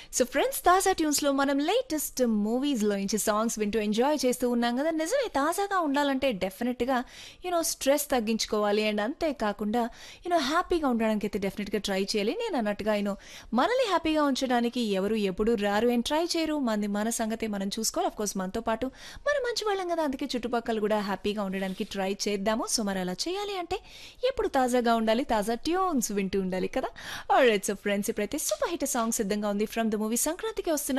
so friends తాజా ట్యూన్స్లో మనం latest మూవీస్లో నుంచి సాంగ్స్ వింటూ ఎంజాయ్ చేస్తూ ఉన్నాం కదా నిజమే తాజాగా ఉండాలంటే డెఫినెట్గా యూనో స్ట్రెస్ తగ్గించుకోవాలి అండ్ అంతేకాకుండా యూనో హ్యాపీగా ఉండడానికి అయితే డెఫినెట్గా ట్రై చేయాలి నేను అన్నట్టుగా యూనో మనల్ని హ్యాపీగా ఉంచడానికి ఎవరు ఎప్పుడు రారు అండ్ ట్రై చేయరు మంది మన సంగతే మనం చూసుకోవాలి అఫ్ కోర్స్ మనతో పాటు మనం మంచి వాళ్ళం కదా అందుకే చుట్టుపక్కల కూడా హ్యాపీగా ఉండడానికి ట్రై చేద్దాము సో మరి అలా చేయాలి అంటే ఎప్పుడు తాజాగా ఉండాలి తాజా ట్యూన్స్ వింటూ ఉండాలి కదా ఆల్రైట్ సో ఫ్రెండ్స్ ఇప్పుడైతే సూపర్ హిట్ సాంగ్ సిద్ధంగా ఉంది ఫ్రమ్ ద మూవీ సంక్రాంతికి వస్తున్న